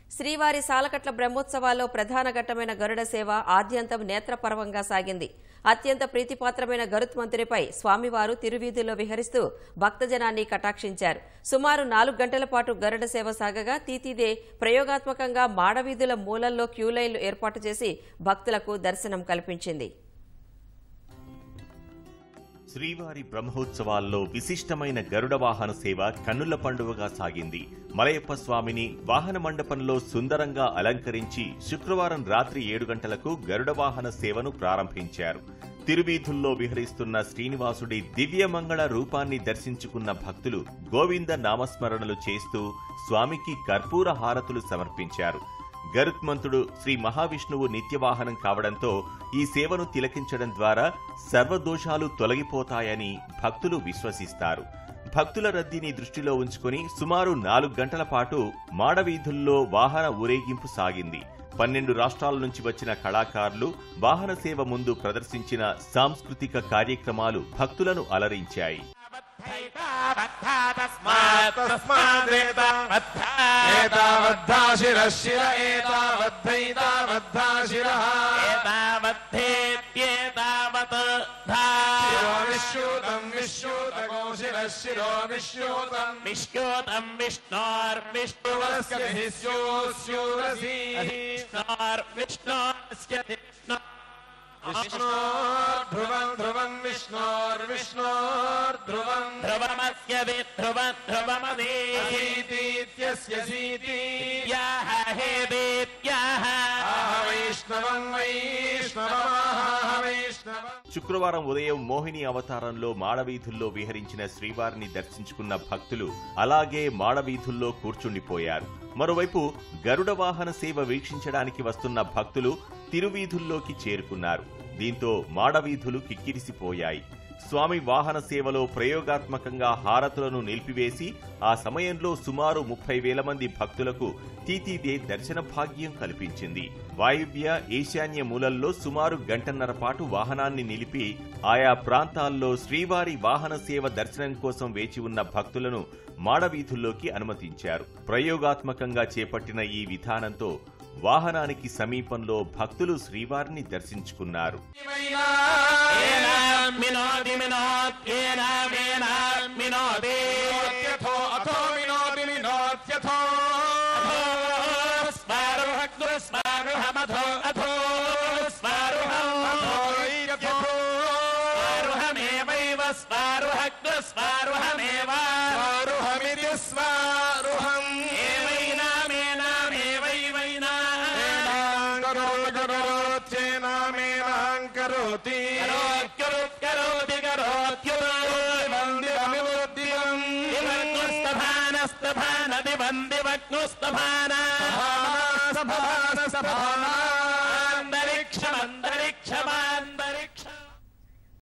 శ్రీవారి సాలకట్ల బ్రహ్మోత్సవాల్లో ప్రధాన ఘట్టమైన గరుడ సేవ ఆద్యంతం నేత్రపర్వంగా సాగింది అత్యంత ప్రీతిపాత్రమైన గరుత్మంతునిపై స్వామివారు తిరువీధుల్లో విహరిస్తూ భక్తజనాన్ని కటాక్షించారు సుమారు నాలుగు గంటల పాటు గరుడ సేవ సాగగా తీతీదే ప్రయోగాత్మకంగా మాడవీధుల మూలల్లో క్యూలైన్లు ఏర్పాటు చేసి భక్తులకు దర్శనం కల్పించింది శ్రీవారి బ్రహ్మోత్సవాల్లో విశిష్టమైన గరుడ వాహన సేవ కన్నుల పండువగా సాగింది మలయప్ప స్వామిని వాహన మండపంలో సుందరంగా అలంకరించి శుక్రవారం రాత్రి ఏడు గంటలకు గరుడ వాహన సేవను ప్రారంభించారు తిరువీధుల్లో విహరిస్తున్న శ్రీనివాసుడి దివ్యమంగళ రూపాన్ని దర్శించుకున్న భక్తులు గోవింద నామస్మరణలు చేస్తూ స్వామికి కర్పూర హారతులు సమర్పించారు గరుత్మంతుడు శ్రీ మహావిష్ణువు నిత్యవాహనం కావడంతో ఈ సేవను తిలకించడం ద్వారా సర్వదోషాలు తొలగిపోతాయని భక్తులు విశ్వసిస్తారు భక్తుల రద్దీని దృష్టిలో ఉంచుకుని సుమారు నాలుగు గంటల పాటు మాడవీధుల్లో వాహన ఊరేగింపు సాగింది పన్నెండు రాష్ట్రాల నుంచి వచ్చిన కళాకారులు వాహన సేవ ముందు ప్రదర్శించిన సాంస్కృతిక కార్యక్రమాలు భక్తులను అలరించాయి एतावद्धा शिरः शिर एतावद्धैतावद्धा शिरः शिरो विश्रुतम् विश्रुतको शिरः शिरो विश्रुतम् विष्णोतम् विष्णोर्विष्णुवस्य हि स्योः स्योरसि विष्णोर्विष्णोस्य विष्णु विष्णोर्ध्रुवम् ध्रुवम् विष्णोर्विष्णोर्ध्रुवम् ध्रुवमस्य विध्रुव ध्रुवमदे असीतीत्यस्य सीति याः हे देव्याः आह वैष्णवम् वैष्णवमाह वैष्णवम् శుక్రవారం ఉదయం మోహిని అవతారంలో మాడవీధుల్లో విహరించిన శ్రీవారిని దర్శించుకున్న భక్తులు అలాగే మాడవీధుల్లో కూర్చుండిపోయారు మరోవైపు గరుడ వాహన సేవ వీక్షించడానికి వస్తున్న భక్తులు తిరువీధుల్లోకి చేరుకున్నారు దీంతో మాడవీధులు కిక్కిరిసిపోయాయి స్వామి వాహన సేవలో ప్రయోగాత్మకంగా హారతులను నిలిపివేసి ఆ సమయంలో సుమారు ముప్పై వేల మంది భక్తులకు తీతీదే దర్శన భాగ్యం కల్పించింది వాయువ్య ఈశాన్య మూలల్లో సుమారు గంటన్నర పాటు వాహనాన్ని నిలిపి ఆయా ప్రాంతాల్లో శ్రీవారి వాహన సేవ దర్శనం కోసం వేచి ఉన్న భక్తులను మాడవీధుల్లోకి అనుమతించారు ప్రయోగాత్మకంగా చేపట్టిన ఈ విధానంతో వాహనానికి సమీపంలో భక్తులు శ్రీవారిని దర్శించుకున్నారు येनाम् मिनोति मिनोत्येनामेनाम् मिनोति अथो अथो विनोति विनोत्यथो अथो स्मारुहग्र स्मारुहमथो अथो स्मारुहम् अथो स्मारुहमेवैव स्मारुहग्र स्मारुहमेव स्वारुहमिति स्वारुहम् एवैनामेनामेवैवैना करोत्येनामेनाम् करोति करोत्करोति करोत्युरो मन्दिरमिवृद्धियम् दिवग्नुस्तभानदिवन्दिवग्नुस्तभाना सभान सभान अन्तरिक्षमन्तरिक्षमा